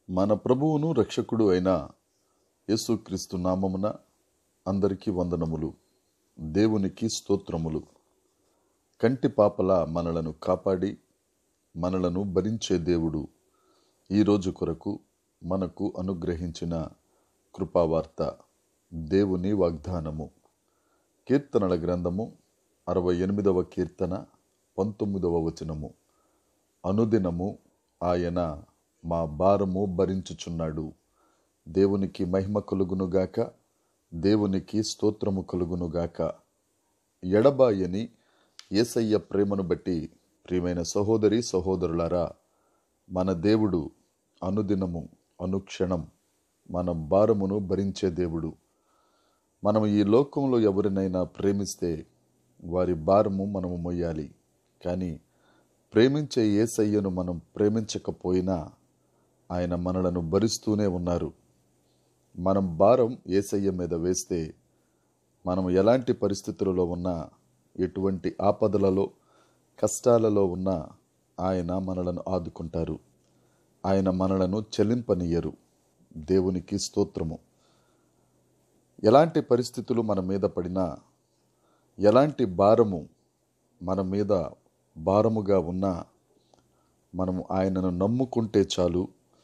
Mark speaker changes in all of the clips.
Speaker 1: మన ప్రభువును రక్షకుడు అయిన యేసుక్రీస్తు నామమున అందరికీ వందనములు దేవునికి స్తోత్రములు కంటి పాపల మనలను కాపాడి మనలను భరించే దేవుడు ఈరోజు కొరకు మనకు అనుగ్రహించిన కృపావార్త దేవుని వాగ్దానము కీర్తనల గ్రంథము అరవై ఎనిమిదవ కీర్తన పంతొమ్మిదవ వచనము అనుదినము ఆయన మా భారము భరించుచున్నాడు దేవునికి మహిమ కలుగునుగాక దేవునికి స్తోత్రము కలుగునుగాక ఎడబాయని ఏసయ్య ప్రేమను బట్టి ప్రియమైన సహోదరి సహోదరులారా మన దేవుడు అనుదినము అనుక్షణం మన భారమును భరించే దేవుడు మనం ఈ లోకంలో ఎవరినైనా ప్రేమిస్తే వారి భారము మనము మొయ్యాలి కానీ ప్రేమించే ఏసయ్యను మనం ప్రేమించకపోయినా ఆయన మనలను భరిస్తూనే ఉన్నారు మనం భారం ఏసయ్య మీద వేస్తే మనం ఎలాంటి పరిస్థితులలో ఉన్నా ఎటువంటి ఆపదలలో కష్టాలలో ఉన్నా ఆయన మనలను ఆదుకుంటారు ఆయన మనలను చెల్లింపనీయరు దేవునికి స్తోత్రము ఎలాంటి పరిస్థితులు మన మీద పడినా ఎలాంటి భారము మన మీద భారముగా ఉన్నా మనము ఆయనను నమ్ముకుంటే చాలు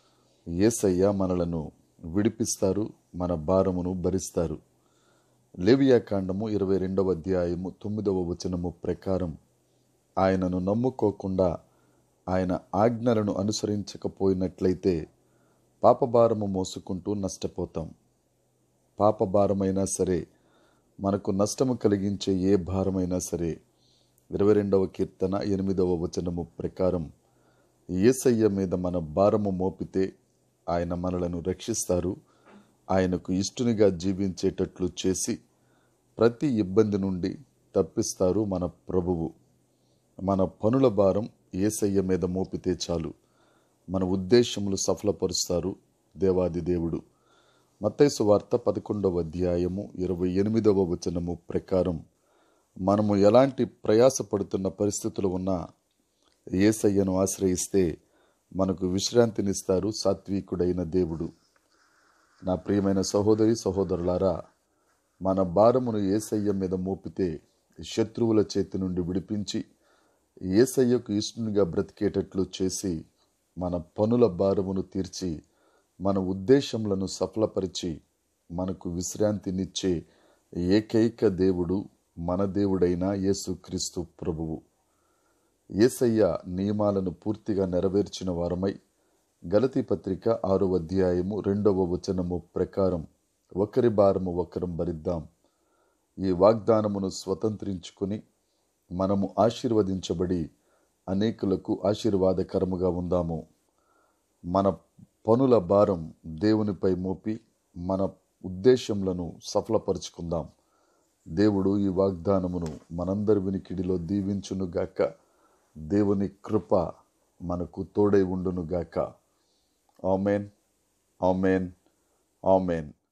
Speaker 1: ఏసయ్య మనలను విడిపిస్తారు మన భారమును భరిస్తారు లేవియా కాండము ఇరవై రెండవ అధ్యాయము తొమ్మిదవ వచనము ప్రకారం ఆయనను నమ్ముకోకుండా ఆయన ఆజ్ఞలను అనుసరించకపోయినట్లయితే పాపభారము మోసుకుంటూ నష్టపోతాం పాపభారమైనా సరే మనకు నష్టము కలిగించే ఏ భారమైనా సరే ఇరవై రెండవ కీర్తన ఎనిమిదవ వచనము ప్రకారం ఏసయ్య మీద మన భారము మోపితే ఆయన మనలను రక్షిస్తారు ఆయనకు ఇష్టునిగా జీవించేటట్లు చేసి ప్రతి ఇబ్బంది నుండి తప్పిస్తారు మన ప్రభువు మన పనుల భారం ఏసయ్య మీద మోపితే చాలు మన ఉద్దేశములు సఫలపరుస్తారు దేవాది దేవుడు మత్తైసు వార్త పదకొండవ అధ్యాయము ఇరవై ఎనిమిదవ వచనము ప్రకారం మనము ఎలాంటి ప్రయాసపడుతున్న పరిస్థితులు ఉన్నా ఏసయ్యను ఆశ్రయిస్తే మనకు విశ్రాంతినిస్తారు సాత్వికుడైన దేవుడు నా ప్రియమైన సహోదరి సహోదరులారా మన భారమును ఏసయ్య మీద మోపితే శత్రువుల చేతి నుండి విడిపించి ఏసయ్యకు ఇష్టనిగా బ్రతికేటట్లు చేసి మన పనుల భారమును తీర్చి మన ఉద్దేశములను సఫలపరిచి మనకు విశ్రాంతినిచ్చే ఏకైక దేవుడు మన దేవుడైన యేసుక్రీస్తు ప్రభువు ఏసయ్య నియమాలను పూర్తిగా నెరవేర్చిన వారమై గలతి పత్రిక ఆరో అధ్యాయము రెండవ వచనము ప్రకారం ఒకరి భారము ఒకరం భరిద్దాం ఈ వాగ్దానమును స్వతంత్రించుకుని మనము ఆశీర్వదించబడి అనేకులకు ఆశీర్వాదకరముగా ఉందాము మన పనుల భారం దేవునిపై మోపి మన ఉద్దేశములను సఫలపరుచుకుందాం దేవుడు ఈ వాగ్దానమును మనందరి వినికిడిలో దీవించునుగాక దేవుని కృప మనకు తోడై ఉండునుగాక ఆమెన్ ఆమెన్ ఆమెన్